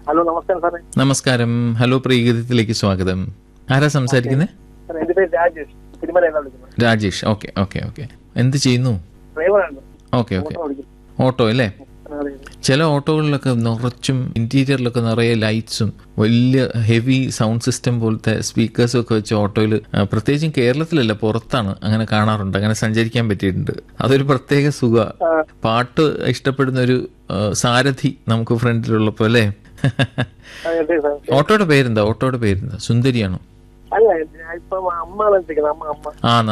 Hello നമസ്കാരം സാറേ നമസ്കാരം ഹലോ പ്രീഗീതത്തിലേക്ക് സ്വാഗതം ആരാ സംസാരിക്കുന്നത് സാർ എന്റെ പേര് രാജേഷ് തിരുമലയിലാണ് വിളിക്കുന്നത് രാജേഷ് ഓക്കെ ഓക്കെ ഓക്കെ എന്ത് ചെയ്യുന്നു ഡ്രൈവറാണ് ഓക്കെ ഓക്കെ ഓട്ടോ ഓടിക്കുന്നത് ഓട്ടോ അല്ലേ അതെ, അതെ. ചില ഓട്ടോകളിലൊക്കെ നിറച്ചും ഇന്റീരിയറിലൊക്കെ നിറയെ ലൈറ്റ്സും വലിയ ഹെവി സൗണ്ട് സിസ്റ്റം പോലത്തെ സ്പീക്കേഴ്സും ഒക്കെ വെച്ച് ഓട്ടോയിൽ പ്രത്യേകിച്ചും കേരളത്തിലല്ല പുറത്താണ് അങ്ങനെ കാണാറുണ്ട് അങ്ങനെ സഞ്ചരിക്കാൻ പറ്റിയിട്ടുണ്ട് അതൊരു പ്രത്യേക സുഖ ആ, പാട്ട് ഇഷ്ടപ്പെടുന്ന ഒരു ആ, സാരഥി നമുക്ക് ഫ്രണ്ടിലുള്ളപ്പോ അല്ലേ അതെ സാർ ഓട്ടോയുടെ പേരെന്താ ഓട്ടോയുടെ പേരെന്താ സുന്ദരിയാണോ അല്ല ഞാൻ ഇപ്പം അമ്മ വിളിച്ചിരിക്കുന്നത് അമ്മ അമ്മ ആ